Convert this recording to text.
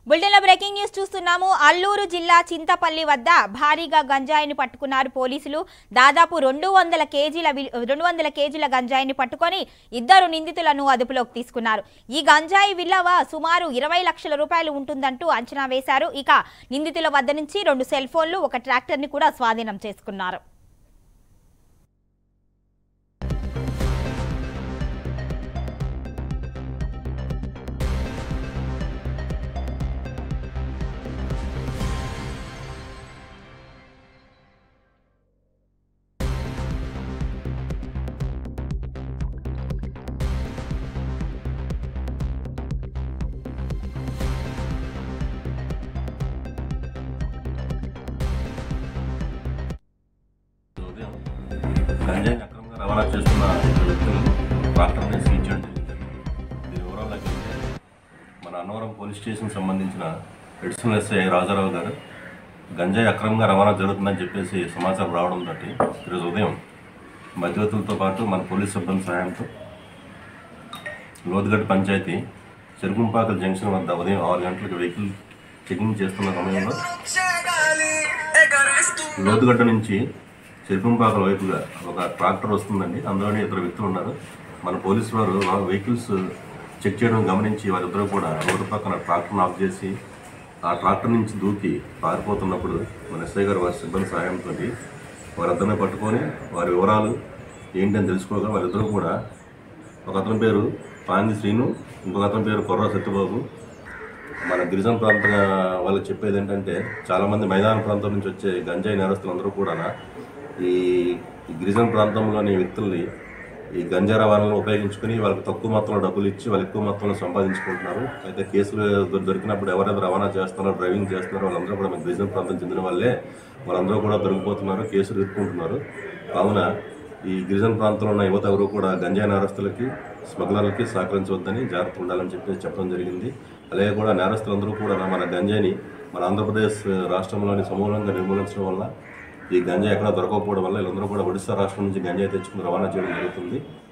బులెటిన్లో breaking news చూస్తున్నాము అల్లూరు జిల్లా చింతపల్లి వద్ద భారీగా గంజాయిని పట్టుకున్నారు పోలీసులు దాదాపు రెండు వందల కేజీల వి- రెండు వందల కేజీల గంజాయిని పట్టుకొని ఇద్దరు నిందితులను అదుపులోకి తీసుకున్నారు ఈ గంజాయి విలువ సుమారు ఇరవై లక్షల రూపాయలు ఉంటుందంటూ అంచనా వేశారు ఇక నిందితుల వద్ద నుంచి రెండు సెల్ ఫోన్లు ఒక ట్రాక్టర్ని కూడా స్వాధీనం చేసుకున్నారు ఉదయం గంజాయిని అక్రమంగా రవాణా చేస్తున్న వ్యక్తులు ట్రాక్టర్ని సీజ్ చేయడం జరిగింది దీని వివరాల్లోకి వెళ్తే మన అన్నవరం పోలీస్ స్టేషన్ సంబంధించిన ఎడిషనల్ ఎస్ఐ రాజారావు గారు గంజాయి అక్రమంగా రవాణా జరుగుతుందని చెప్పేసి సమాచారం రావడం బట్టి ఈరోజు ఉదయం మధ్యవర్తులతో పాటు మన పోలీస్ సిబ్బంది సహాయంతో లోతుగడ్డ పంచాయతీ చెరుకుంపాక జంక్షన్ వద్ద ఉదయం ఆరు గంటలకు వెహికల్ చెకింగ్ చేస్తున్న సమయంలో లోతుగడ్డ నుంచి చెరుకుంపాకల వైపుగా ఒక ట్రాక్టర్ వస్తుందండి అందులోనే ఇద్దరు వ్యక్తులు ఉన్నారు మన పోలీసు వారు వాళ్ళ వెహికల్స్ చెక్ చేయడం గమనించి వారిద్దరూ కూడా రోడ్డు పక్కన ట్రాక్టర్ని ఆఫ్ చేసి ఆ ట్రాక్టర్ నుంచి దూకి పారిపోతున్నప్పుడు మన ఎస్ఐ గారు వారి సిబ్బంది సహాయంతో వారిద్దరిని పట్టుకొని వారి వివరాలు ఏంటని తెలుసుకోగా వారిద్దరూ కూడా ఒక అతని పేరు పాంది శ్రీను ఇంకొక అతని పేరు కొర్ర సత్యబాబు మన గిరిజన ప్రాంత వాళ్ళకి చెప్పేది ఏంటంటే చాలామంది మైదాన ప్రాంతం నుంచి వచ్చే గంజాయి నేరస్తులందరూ కూడా ఈ ఈ గిరిజన ప్రాంతంలోని వ్యక్తుల్ని ఈ గంజా రవాణాలను ఉపయోగించుకుని వాళ్ళకి తక్కువ మొత్తంలో డబ్బులు ఇచ్చి వాళ్ళు ఎక్కువ మొత్తంలో సంపాదించుకుంటున్నారు అయితే కేసులు దొ- దొరికినప్పుడు ఎవరైతే రవాణా చేస్తున్నారో డ్రైవింగ్ చేస్తున్నారో వాళ్ళందరూ కూడా మన గిరిజన ప్రాంతం చెందిన వాళ్ళే వాళ్ళందరూ కూడా దొరికిపోతున్నారు కేసులు ఎత్తుకుంటున్నారు కావున ఈ గిరిజన ప్రాంతంలో ఉన్న యువత ఎవరు కూడా గంజాయి నేరస్తులకి స్మగ్లర్లకి సహకరించవద్దని జాగ్రత్త ఉండాలని చెప్పి చెప్పడం జరిగింది అలాగే కూడా నేరస్తులందరూ కూడా మన గంజాయిని మన ఆంధ్రప్రదేశ్ రాష్ట్రంలోని సమూలంగా నిర్మూలించడం వల్ల ఈ గంజాయి ఎక్కడ దొరకకపోవడం వల్ల వీళ్ళందరూ కూడా ఒడిశా రాష్ట్రం నుంచి గంజాయి తెచ్చుకుని రవాణా చేయడం జరుగుతుంది